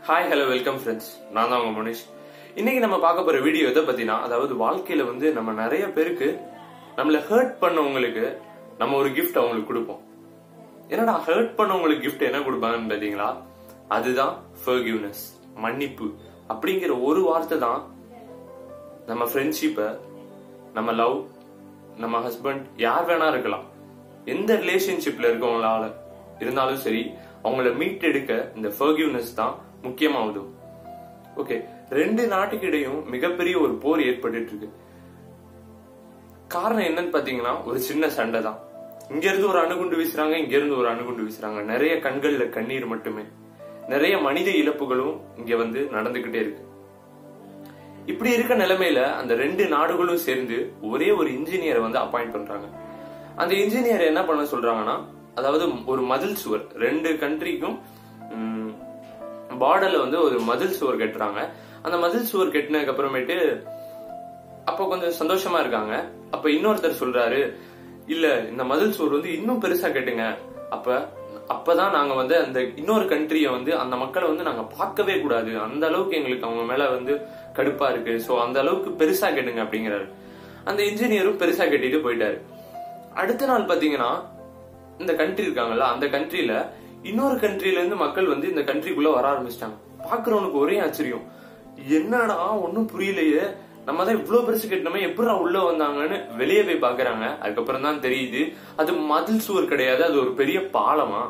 hi hello welcome friends நான் தான் உங்க முனிஷ் இன்னைக்கு நம்ம பார்க்க போற வீடியோ எதை பத்தினா அதாவது வாழ்க்கையில வந்து நம்ம நிறைய பேருக்கு நம்மள ஹர்ட் பண்ணவங்களுக்கு நம்ம ஒரு கிஃப்ட் அவங்களுக்கு கொடுப்போம் என்னடா ஹர்ட் பண்ணவங்களுக்கு கிஃப்ட் என்ன கொடுப்பாங்கன்னு பாத்தீங்களா அதுதான் ஃபர்கிவ்னஸ் மன்னிப்பு அப்படிங்கிற ஒரு வார்த்தை தான் நம்ம ஃப்ரெண்ட்ஷிப்பை நம்ம லவ் நம்ம ஹஸ்பண்ட் யார் வேணா இருக்கலாம் எந்த ரிலேஷன்ஷிப்ல இருக்கவங்களால இருந்தாலும் சரி அவங்கள மீட் எடுக்க இந்த ஃபர்கிவ்னஸ் தான் முக்கியமா உதவும் ஓகே ரெண்டு நாட்டுக்கு இடையும் மிகப்பெரிய ஒரு போர் ஏற்பட்டுட்டு இருக்கு காரணம் என்னன்னு பாத்தீங்கன்னா ஒரு சின்ன சண்டை தான் இங்க இருந்து ஒரு அணுகுண்டு வீசுறாங்க இங்க இருந்து ஒரு அணுகுண்டு வீசுறாங்க நிறைய கண்கள்ல கண்ணீர் மட்டுமே நிறைய மனித இழப்புகளும் இங்க வந்து நடந்துகிட்டே இருக்கு இப்படி இருக்க நிலைமையில அந்த ரெண்டு நாடுகளும் சேர்ந்து ஒரே ஒரு இன்ஜினியரை வந்து அப்பாயிண்ட் பண்றாங்க அந்த இன்ஜினியர் என்ன பண்ண சொல்றாங்கன்னா அதாவது ஒரு மதில் சுவர் ரெண்டு கண்ட்ரிக்கும் பார்டர்ல வந்து ஒரு மதில் சுவர் கட்டுறாங்க அந்த மதில் சுவர் கட்டினதுக்கு அப்புறமேட்டு அப்ப கொஞ்சம் சந்தோஷமா இருக்காங்க அப்ப இன்னொருத்தர் சொல்றாரு இல்ல இந்த மதில் சுவர் வந்து இன்னும் பெருசா கட்டுங்க அப்ப அப்பதான் நாங்க வந்து அந்த இன்னொரு கண்ட்ரிய வந்து அந்த மக்களை வந்து நாங்க பார்க்கவே கூடாது அந்த அளவுக்கு எங்களுக்கு அவங்க மேல வந்து கடுப்பா இருக்கு சோ அந்த அளவுக்கு பெருசா கட்டுங்க அப்படிங்கிறாரு அந்த இன்ஜினியரும் பெருசா கட்டிட்டு போயிட்டாரு அடுத்த நாள் பாத்தீங்கன்னா இந்த கண்ட்ரி இருக்காங்கல்ல அந்த கண்ட்ரில இன்னொரு கண்ட்ரில இருந்து மக்கள் வந்து இந்த கண்ட்ரிக்குள்ள வர ஆரம்பிச்சிட்டாங்க பாக்குறவனுக்கு ஒரே ஆச்சரியம் என்னடா ஒன்னும் புரியலையே நம்ம தான் இவ்வளவு பெருசு கட்டினோமே எப்படா உள்ள வந்தாங்கன்னு வெளியே போய் பாக்குறாங்க அதுக்கப்புறம் தான் தெரியுது அது மதில் சுவர் கிடையாது அது ஒரு பெரிய பாலமா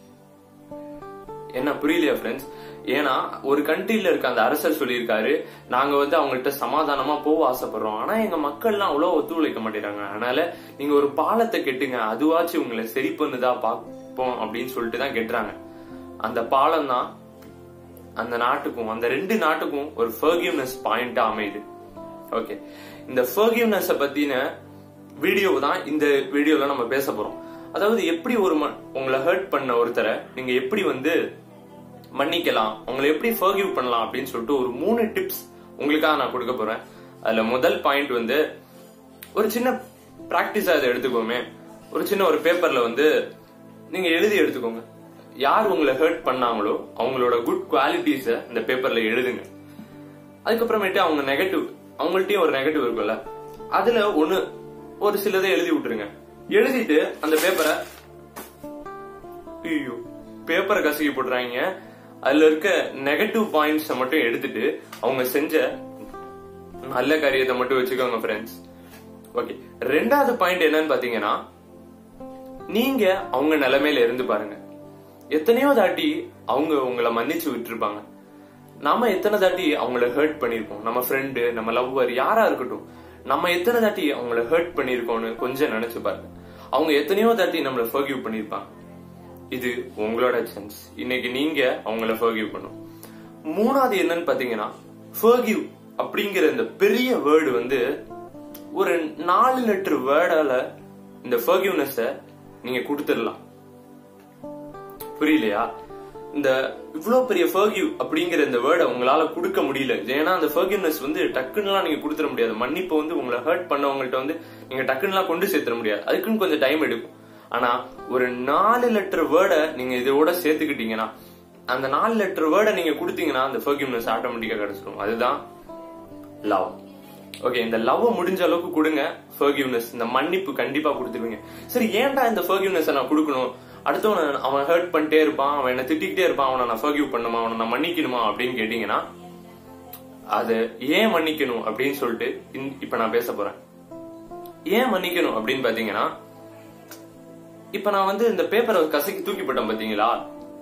என்ன புரியலையா ஃப்ரெண்ட்ஸ் ஏன்னா ஒரு கண்ட்ரில இருக்க அந்த அரசர் சொல்லியிருக்காரு நாங்க வந்து அவங்கள்ட்ட சமாதானமா போக ஆசைப்படுறோம் ஆனா எங்க மக்கள்லாம் அவ்வளவு ஒத்துழைக்க மாட்டேறாங்க அதனால நீங்க ஒரு பாலத்தை கெட்டுங்க அதுவாச்சும் உங்களை சரி பண்ணுதா பார்ப்போம் அப்படின்னு சொல்லிட்டு தான் கெட்டுறாங்க அந்த பாலம் தான் அந்த நாட்டுக்கும் அந்த ரெண்டு நாட்டுக்கும் ஒரு ஃபர்கிவ்னஸ் பாயிண்டா அமையுது ஓகே இந்த ஃபர்கிவ்னஸ் பத்தின வீடியோ தான் இந்த வீடியோல நம்ம பேச போறோம் அதாவது எப்படி ஒரு உங்களை ஹர்ட் பண்ண ஒருத்தரை நீங்க எப்படி வந்து மன்னிக்கலாம் உங்களை எப்படி ஃபர்கிவ் பண்ணலாம் அப்படின்னு சொல்லிட்டு ஒரு மூணு டிப்ஸ் உங்களுக்காக நான் கொடுக்க போறேன் அதுல முதல் பாயிண்ட் வந்து ஒரு சின்ன பிராக்டிஸா இதை எடுத்துக்கோமே ஒரு சின்ன ஒரு பேப்பர்ல வந்து நீங்க எழுதி எடுத்துக்கோங்க யார் உங்களை ஹர்ட் பண்ணாங்களோ அவங்களோட குட் குவாலிட்டிஸ இந்த பேப்பர்ல எழுதுங்க அதுக்கப்புறமேட்டு அவங்க நெகட்டிவ் அவங்கள்ட்டயும் ஒரு நெகட்டிவ் இருக்கும்ல அதுல ஒண்ணு ஒரு சிலதை எழுதி விட்டுருங்க எழுதிட்டு அந்த பேப்பரை ஐயோ பேப்பரை கசக்கி போட்டுறாங்க அதுல இருக்க நெகட்டிவ் பாயிண்ட்ஸ் மட்டும் எடுத்துட்டு அவங்க செஞ்ச நல்ல காரியத்தை மட்டும் வச்சுக்கோங்க ஃப்ரெண்ட்ஸ் ஓகே ரெண்டாவது பாயிண்ட் என்னன்னு பாத்தீங்கன்னா நீங்க அவங்க நிலைமையில இருந்து பாருங்க எத்தனையோ தாட்டி அவங்க உங்களை மன்னிச்சு விட்டுருப்பாங்க நாம எத்தனை தாட்டி அவங்கள ஹர்ட் பண்ணிருப்போம் நம்ம ஃப்ரெண்டு நம்ம லவ்வர் யாரா இருக்கட்டும் நம்ம எத்தனை தாட்டி அவங்கள ஹர்ட் பண்ணிருக்கோம்னு கொஞ்சம் நினைச்சு பாருங்க அவங்க எத்தனையோ தாட்டி நம்மள ஃபர்கிவ் பண்ணிருப்பாங்க இது உங்களோட சான்ஸ் இன்னைக்கு நீங்க அவங்கள ஃபர்கிவ் பண்ணும் மூணாவது என்னன்னு பாத்தீங்கன்னா ஃபர்கிவ் அப்படிங்கிற இந்த பெரிய வேர்டு வந்து ஒரு நாலு லெட்டர் வேர்டால இந்த ஃபர்கிவ்னஸ நீங்க கொடுத்துடலாம் புரியலையா இந்த இவ்வளவு பெரிய ஃபர்கிவ் அப்படிங்கிற இந்த வேர்டை உங்களால கொடுக்க முடியல ஏன்னா அந்த ஃபர்கிவ்னஸ் வந்து டக்குன்னுலாம் நீங்க கொடுத்துட முடியாது மன்னிப்பு வந்து உங்களை ஹர்ட் பண்ணவங்கள்ட்ட வந்து நீங்க டக்குன்னுலாம் கொண்டு சேர்த்துட முடியாது அதுக்குன்னு கொஞ்சம் டைம் எடுக்கும் ஆனா ஒரு நாலு லெட்டர் வேர்டை நீங்க இதோட சேர்த்துக்கிட்டீங்கன்னா அந்த நாலு லெட்டர் வேர்டை நீங்க கொடுத்தீங்கன்னா அந்த ஃபர்கிவ்னஸ் ஆட்டோமேட்டிக்கா கிடைச்சிடும் அதுதான் லவ் ஓகே இந்த லவ் முடிஞ்ச அளவுக்கு கொடுங்க ஃபர்கிவ்னஸ் இந்த மன்னிப்பு கண்டிப்பா கொடுத்துருவீங்க சரி ஏன்டா இந்த ஃபர்கிவ்னஸ் நான் கொடுக்கணும் அடுத்தவன் அவன் ஹர்ட் பண்ணிட்டே இருப்பான் அவன் என்ன திட்டிக்கிட்டே இருப்பான் அவனை நான் ஃபர்கிவ் பண்ணுமா அவனை நான் மன்னிக்கணுமா அப்படின்னு கேட்டீங்கன்னா அது ஏன் மன்னிக்கணும் அப்படின்னு சொல்லிட்டு இப்ப நான் பேச போறேன் ஏன் மன்னிக்கணும் அப்படின்னு பாத்தீங்கன்னா இப்ப நான் வந்து இந்த பேப்பரை கசக்கி தூக்கி போட்டேன் பாத்தீங்களா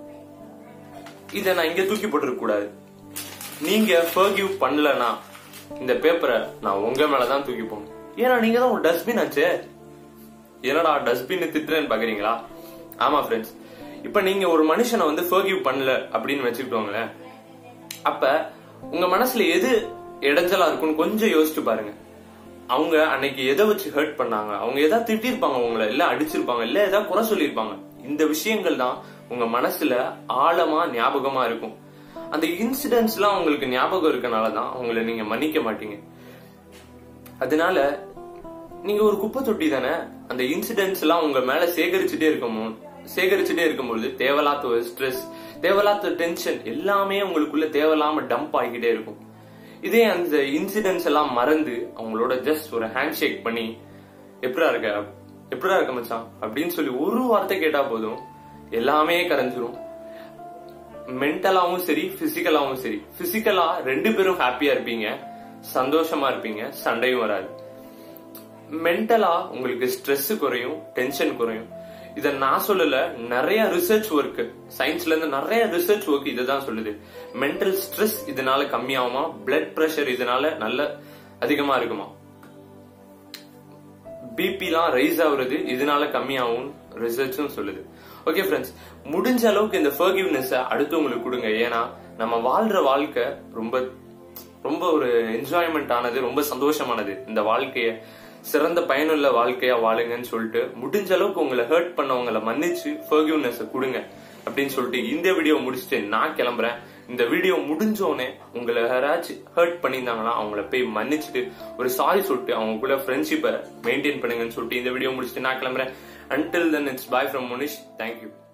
இத நான் இங்க தூக்கி போட்டுருக்க கூடாது நீங்க ஃபர்கிவ் பண்ணலனா இந்த பேப்பரை நான் உங்க மேலதான் தூக்கி போகணும் ஏன்னா நீங்க தான் ஒரு டஸ்ட்பின் ஆச்சே என்னடா டஸ்ட்பின் திட்டுறேன்னு பாக்குறீங்களா ஆமா ஃப்ரெண்ட்ஸ் இப்ப நீங்க ஒரு மனுஷனை வந்து ஃபர்கிவ் பண்ணல அப்படின்னு வச்சுக்கிட்டோங்களேன் அப்ப உங்க மனசுல எது இடைஞ்சலா இருக்கும்னு கொஞ்சம் யோசிச்சு பாருங்க அவங்க அன்னைக்கு எதை வச்சு ஹர்ட் பண்ணாங்க அவங்க எதாவது திட்டிருப்பாங்க உங்களை இல்ல அடிச்சிருப்பாங்க இல்ல ஏதாவது குறை சொல்லியிருப்பாங்க இந்த விஷயங்கள் தான் உங்க மனசுல ஆழமா ஞாபகமா இருக்கும் அந்த இன்சிடென்ட்ஸ் எல்லாம் உங்களுக்கு ஞாபகம் இருக்கனாலதான் அவங்கள நீங்க மன்னிக்க மாட்டீங்க அதனால நீங்க ஒரு குப்பை தொட்டி தானே அந்த இன்சிடென்ட்ஸ் எல்லாம் உங்க மேல சேகரிச்சுட்டே இருக்கமோ சேகரிச்சுட்டே இருக்கும்பொழுது தேவையில்லாத ஒரு ஸ்ட்ரெஸ் தேவையில்லாத டென்ஷன் எல்லாமே உங்களுக்குள்ள தேவையில்லாம டம்ப் ஆகிக்கிட்டே இருக்கும் இதே அந்த இன்சிடென்ட்ஸ் எல்லாம் மறந்து அவங்களோட ஜஸ்ட் ஒரு ஹேண்ட் ஷேக் பண்ணி எப்படா இருக்க எப்படா இருக்க மச்சான் அப்படின்னு சொல்லி ஒரு வார்த்தை கேட்டா போதும் எல்லாமே கரைஞ்சிரும் மென்டலாவும் சரி பிசிக்கலாவும் சரி பிசிக்கலா ரெண்டு பேரும் ஹாப்பியா இருப்பீங்க சந்தோஷமா இருப்பீங்க சண்டையும் வராது மென்டலா உங்களுக்கு ஸ்ட்ரெஸ் குறையும் டென்ஷன் குறையும் இத நான் சொல்லல நிறைய ரிசர்ச் ஒர்க் சயின்ஸ்ல இருந்து நிறைய ரிசர்ச் ஒர்க் இதுதான் சொல்லுது மென்டல் ஸ்ட்ரெஸ் இதனால கம்மியாகுமா பிளட் பிரஷர் இதனால நல்ல அதிகமா இருக்குமா பிபிலாம் ரைஸ் ஆகுறது இதனால கம்மியாகும் ரிசர்ச்சும் சொல்லுது ஓகே ஃப்ரெண்ட்ஸ் முடிஞ்ச அளவுக்கு இந்த ஃபர்கிவ்னஸ் அடுத்தவங்களுக்கு கொடுங்க ஏன்னா நம்ம வாழ்ற வாழ்க்கை ரொம்ப ரொம்ப ஒரு என்ஜாய்மெண்ட் ஆனது ரொம்ப சந்தோஷமானது இந்த வாழ்க்கைய சிறந்த பயனுள்ள வாழ்க்கையா வாழுங்கன்னு சொல்லிட்டு முடிஞ்ச அளவுக்கு உங்களை ஹர்ட் பண்ணவங்களை மன்னிச்சு ஃபர்கிவ்னஸ் கொடுங்க அப்படின்னு சொல்லிட்டு இந்த வீடியோ முடிச்சுட்டு நான் கிளம்புறேன் இந்த வீடியோ முடிஞ்சோடனே உங்களை யாராச்சும் ஹர்ட் பண்ணியிருந்தாங்கன்னா அவங்கள போய் மன்னிச்சுட்டு ஒரு சாரி சொல்லிட்டு அவங்க கூட ஃப்ரெண்ட்ஷிப்பை மெயின்டைன் பண்ணுங்கன்னு சொல்லிட்டு இந்த வீடியோ முடிச்சுட்டு நான் கிளம்புறேன் until then it's bye from Munish thank you